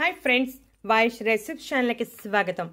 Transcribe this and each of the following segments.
hi friends voice recipes ఛానల్కి స్వాగతం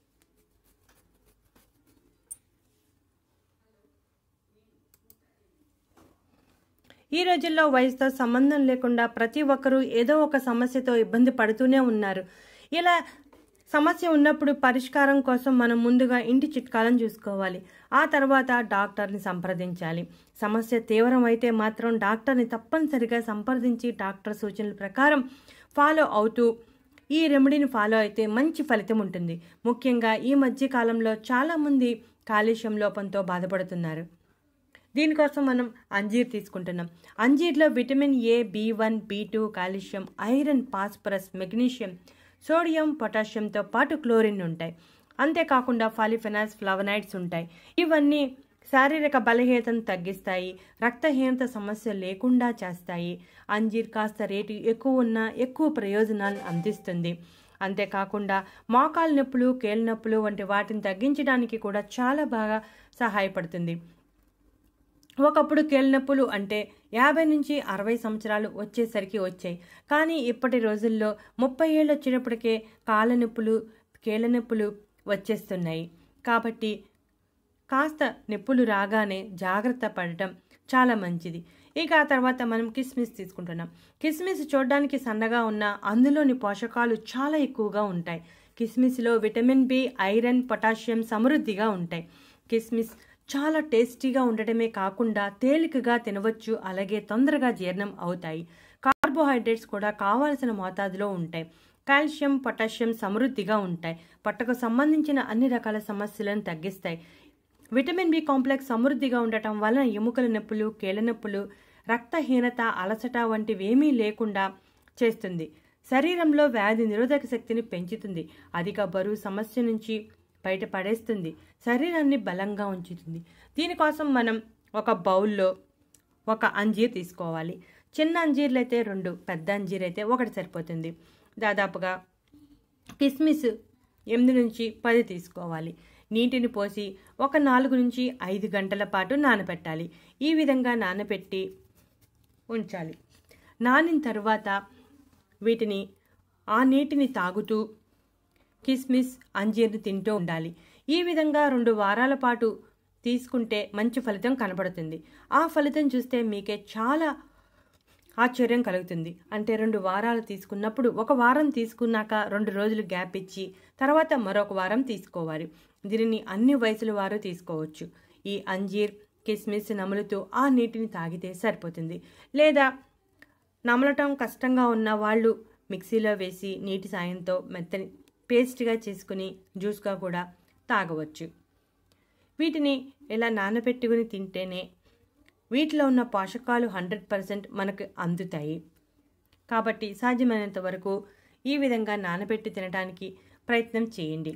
ఈ రోజుల్లో వయసుతో సంబంధం లేకుండా ప్రతి ఒక్కరూ ఏదో ఒక సమస్యతో ఇబ్బంది పడుతూనే ఉన్నారు ఇలా సమస్య ఉన్నప్పుడు పరిష్కారం కోసం మనం ముందుగా ఇంటి చిట్కాలను చూసుకోవాలి ఆ తర్వాత డాక్టర్ని సంప్రదించాలి సమస్య తీవ్రం అయితే మాత్రం డాక్టర్ని తప్పనిసరిగా సంప్రదించి డాక్టర్ సూచనల ప్రకారం ఫాలో అవుతూ ఈ రెమెడీని ఫాలో అయితే మంచి ఫలితం ఉంటుంది ముఖ్యంగా ఈ మధ్య కాలంలో చాలామంది కాలుష్యం లోపంతో బాధపడుతున్నారు దీనికోసం మనం అంజీర్ తీసుకుంటున్నాం అంజీర్లో vitamin A B one B two calcium iron phosphorus magnesium sodium పొటాషియంతో పాటు క్లోరిన్ ఉంటాయి అంతేకాకుండా ఫాలిఫెనాల్స్ ఫ్లవనైడ్స్ ఉంటాయి ఇవన్నీ శారీరక బలహీనతను తగ్గిస్తాయి రక్తహీనత సమస్య లేకుండా చేస్తాయి అంజీర్ కాస్త రేటు ఎక్కువ ఉన్నా ఎక్కువ ప్రయోజనాలను అందిస్తుంది అంతేకాకుండా మోకాలు నొప్పులు కేళ్ళ నొప్పులు వంటి వాటిని తగ్గించడానికి కూడా చాలా బాగా సహాయపడుతుంది ఒకప్పుడు కేళ్ళనొప్పులు అంటే యాభై నుంచి అరవై సంవత్సరాలు వచ్చేసరికి వచ్చాయి కానీ ఇప్పటి రోజుల్లో ముప్పై ఏళ్ళు వచ్చేటప్పటికే కాళ్ళ నొప్పులు కేళ్ళ నొప్పులు వచ్చేస్తున్నాయి కాబట్టి కాస్త నొప్పులు రాగానే జాగ్రత్త పడటం చాలా మంచిది ఇక ఆ తర్వాత మనం కిస్మిస్ తీసుకుంటున్నాం కిస్మిస్ చూడడానికి సన్నగా ఉన్న అందులోని పోషకాలు చాలా ఎక్కువగా ఉంటాయి కిస్మిస్లో విటమిన్ బి ఐరన్ పొటాషియం సమృద్ధిగా ఉంటాయి కిస్మిస్ చాలా టేస్టీగా ఉండటమే కాకుండా తేలికగా తినవచ్చు అలాగే తొందరగా జీర్ణం అవుతాయి కార్బోహైడ్రేట్స్ కూడా కావాల్సిన మోతాదులో ఉంటాయి కాల్షియం పొటాషియం సమృద్ధిగా ఉంటాయి పొట్టకు సంబంధించిన అన్ని రకాల సమస్యలను తగ్గిస్తాయి విటమిన్ బి కాంప్లెక్స్ సమృద్ధిగా ఉండటం వలన ఎముకల నొప్పులు కీళ్ళ నొప్పులు రక్తహీనత అలసట వంటివేమీ లేకుండా చేస్తుంది శరీరంలో వ్యాధి నిరోధక శక్తిని పెంచుతుంది అధిక బరువు సమస్య నుంచి బయటపడేస్తుంది శరీరాన్ని బలంగా ఉంచుతుంది దీనికోసం మనం ఒక బౌల్లో ఒక అంజీర్ తీసుకోవాలి చిన్న అంజీర్లు అయితే రెండు పెద్ద అంజీర్ అయితే ఒకటి సరిపోతుంది దాదాపుగా కిస్మిస్ ఎనిమిది నుంచి పది తీసుకోవాలి నీటిని పోసి ఒక నాలుగు నుంచి ఐదు గంటల పాటు నానబెట్టాలి ఈ విధంగా నానబెట్టి ఉంచాలి నానిన తర్వాత వీటిని ఆ నీటిని తాగుతూ కిస్మిస్ అంజీర్ని తింటూ ఉండాలి ఈ విధంగా రెండు వారాల పాటు తీసుకుంటే మంచి ఫలితం కనబడుతుంది ఆ ఫలితం చూస్తే మీకే చాలా ఆశ్చర్యం కలుగుతుంది అంటే రెండు వారాలు తీసుకున్నప్పుడు ఒక వారం తీసుకున్నాక రెండు రోజులు గ్యాప్ ఇచ్చి తర్వాత మరొక వారం తీసుకోవాలి దీనిని అన్ని వయసుల వారు తీసుకోవచ్చు ఈ అంజీర్ కిస్మిస్ నములుతూ ఆ నీటిని తాగితే సరిపోతుంది లేదా నమలటం కష్టంగా ఉన్న వాళ్ళు మిక్సీలో వేసి నీటి సాయంతో మెత్తని పేస్ట్గా చేసుకుని జ్యూస్గా కూడా తాగవచ్చు వీటిని ఇలా నానబెట్టుకుని తింటేనే వీటిలో ఉన్న పోషకాలు హండ్రెడ్ పర్సెంట్ మనకు అందుతాయి కాబట్టి సాధ్యమైనంత వరకు ఈ విధంగా నానబెట్టి తినడానికి ప్రయత్నం చేయండి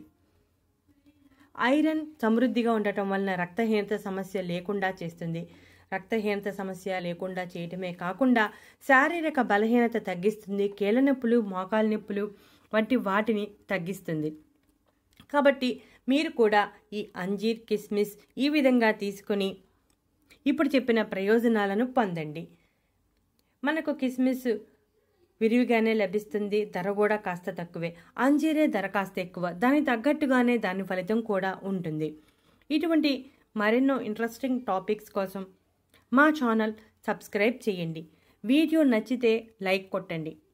ఐరన్ సమృద్ధిగా ఉండటం వలన రక్తహీనత సమస్య లేకుండా చేస్తుంది రక్తహీనత సమస్య లేకుండా చేయటమే కాకుండా శారీరక బలహీనత తగ్గిస్తుంది కీళ్ళ నొప్పులు మోకాలు నొప్పులు వంటి వాటిని తగ్గిస్తుంది కాబట్టి మీరు కూడా ఈ అంజీర్ కిస్మిస్ ఈ విధంగా తీసుకొని ఇప్పుడు చెప్పిన ప్రయోజనాలను పొందండి మనకు కిస్మిస్ విరివిగానే లభిస్తుంది ధర కూడా కాస్త తక్కువే అంజీరే ధర కాస్త ఎక్కువ దాని తగ్గట్టుగానే దాని ఫలితం కూడా ఉంటుంది ఇటువంటి మరెన్నో ఇంట్రెస్టింగ్ టాపిక్స్ కోసం మా ఛానల్ సబ్స్క్రైబ్ చేయండి వీడియో నచ్చితే లైక్ కొట్టండి